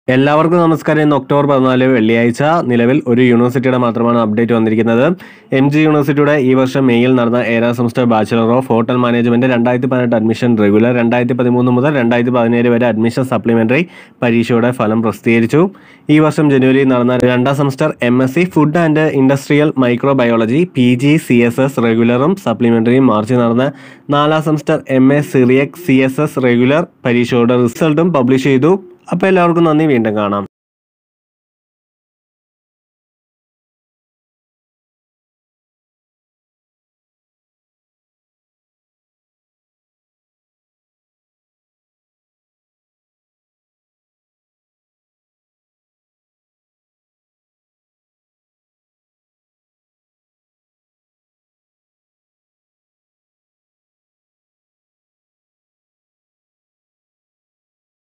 എല്ലാവർക്കും നമസ്കാരം ഇന്ന് ഒക്ടോബർ പതിനാല് വെള്ളിയാഴ്ച നിലവിൽ ഒരു യൂണിവേഴ്സിറ്റിയുടെ മാത്രമാണ് അപ്ഡേറ്റ് വന്നിരിക്കുന്നത് എം ജി യൂണിവേഴ്സിറ്റിയുടെ ഈ വർഷം മെയ്യിൽ നടന്ന ഏഴാം semester bachelor of hotel management രണ്ടായിരത്തി പതിനെട്ട് അഡ്മിഷൻ റെഗുലർ രണ്ടായിരത്തി പതിമൂന്ന് മുതൽ രണ്ടായിരത്തി പതിനേഴ് വരെ അഡ്മിഷൻ സപ്ലിമെന്ററി പരീക്ഷയുടെ ഫലം പ്രസിദ്ധീകരിച്ചു ഈ വർഷം ജനുവരിയിൽ നടന്ന രണ്ടാം semester M S C food and industrial microbiology P G C S S റെഗുലറും സപ്ലിമെന്ററിയും മാർച്ചിൽ നടന്ന നാലാം semester M A Syriac C S S regular പരീക്ഷയുടെ റിസൾട്ടും പബ്ലിഷ് ചെയ്തു അപ്പോൾ എല്ലാവർക്കും നന്ദി വീണ്ടും കാണാം